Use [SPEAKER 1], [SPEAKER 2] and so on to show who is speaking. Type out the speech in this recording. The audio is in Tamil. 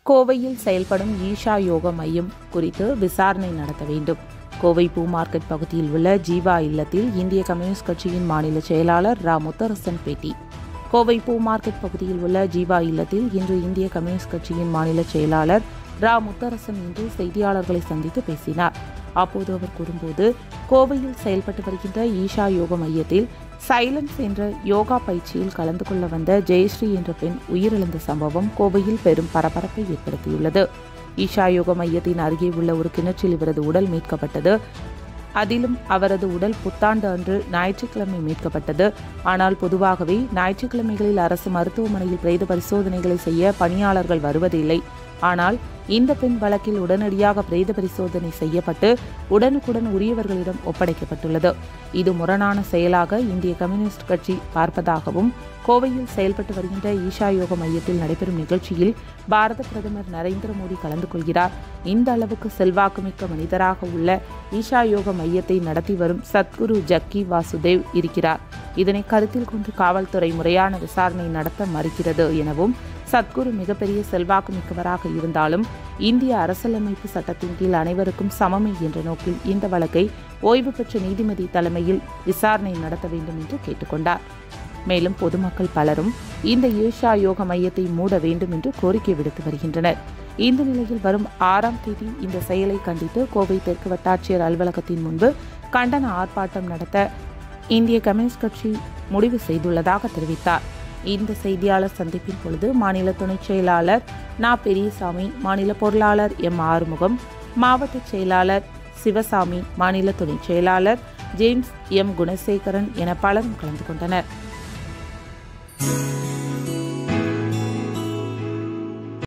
[SPEAKER 1] கோவையில் செயல்படும் ஈஷா யோக மையம் குறித்து விசாரணை நடத்த வேண்டும் கோவை பூ மார்க்கெட் பகுதியில் உள்ள ஜீவா இல்லத்தில் இந்திய கம்யூனிஸ்ட் கட்சியின் மாநில செயலாளர் ரா முத்தரசன் பேட்டி கோவை பூ மார்க்கெட் பகுதியில் உள்ள ஜீவா இல்லத்தில் இன்று இந்திய கம்யூனிஸ்ட் கட்சியின் மாநில செயலாளர் ரா முத்தரசன் இன்று செய்தியாளர்களை சந்தித்து பேசினார் அப்போது அவர் கூறும்போது கோவையில் செயல்பட்டு வருகின்ற ஈஷா யோக மையத்தில் சைலன்ஸ் என்ற யோகா பயிற்சியில் கலந்து கொள்ள வந்த ஜெயஸ்ரீ என்ற பெண் உயிரிழந்த சம்பவம் கோவையில் பெரும் பரபரப்பை ஏற்படுத்தியுள்ளது ஈஷா யோக மையத்தின் அருகே உள்ள ஒரு கிணற்றில் இவரது உடல் மீட்கப்பட்டது அதிலும் அவரது உடல் புத்தாண்டு அன்று ஞாயிற்றுக்கிழமை மீட்கப்பட்டது ஆனால் பொதுவாகவே ஞாயிற்றுக்கிழமைகளில் அரசு மருத்துவமனையில் பிரேத பரிசோதனைகளை செய்ய பணியாளர்கள் வருவதில்லை ஆனால் இந்த பெண் வழக்கில் உடனடியாக பிரேத பரிசோதனை செய்யப்பட்டு உடனுக்குடன் உரியவர்களிடம் ஒப்படைக்கப்பட்டுள்ளது இது முரணான செயலாக இந்திய கம்யூனிஸ்ட் கட்சி பார்ப்பதாகவும் கோவையில் செயல்பட்டு வருகின்ற ஈஷா யோக மையத்தில் நடைபெறும் நிகழ்ச்சியில் பாரத பிரதமர் நரேந்திர மோடி கலந்து கொள்கிறார் இந்த அளவுக்கு செல்வாக்குமிக்க மனிதராக உள்ள ஈஷா யோக மையத்தை நடத்தி வரும் சத்குரு ஜக்கி வாசுதேவ் இருக்கிறார் இதனை கருத்தில் கொண்டு காவல்துறை முறையான விசாரணை நடத்த மறுக்கிறது எனவும் சத்குரு மிகப்பெரிய செல்வாக்கு மிக்கவராக இருந்தாலும் இந்திய அரசியலமைப்பு சட்டத்தின் கீழ் அனைவருக்கும் சமமே என்ற நோக்கில் இந்த வழக்கை ஓய்வு பெற்ற நீதிபதி தலைமையில் விசாரணை நடத்த வேண்டும் என்று கேட்டுக்கொண்டார் மேலும் பொதுமக்கள் பலரும் இந்த ஈஷா யோக மையத்தை மூட வேண்டும் என்று கோரிக்கை விடுத்து வருகின்றனர் இந்த நிலையில் வரும் ஆறாம் தேதி இந்த செயலை கண்டித்து கோவை தெற்கு வட்டாட்சியர் அலுவலகத்தின் முன்பு கண்டன ஆர்ப்பாட்டம் நடத்த இந்திய கம்யூனிஸ்ட் கட்சி முடிவு செய்துள்ளதாக தெரிவித்தார் இந்த செய்தியாளர் சந்திப்பின் பொழுது மாநில துணைச் செயலாளர் நா பெரியசாமி மாநில பொருளாளர் எம் ஆறுமுகம் மாவட்ட செயலாளர் சிவசாமி மாநில துணைச் செயலாளர் ஜேம்ஸ் எம் குணசேகரன் என பலரும் கலந்து கொண்டனர்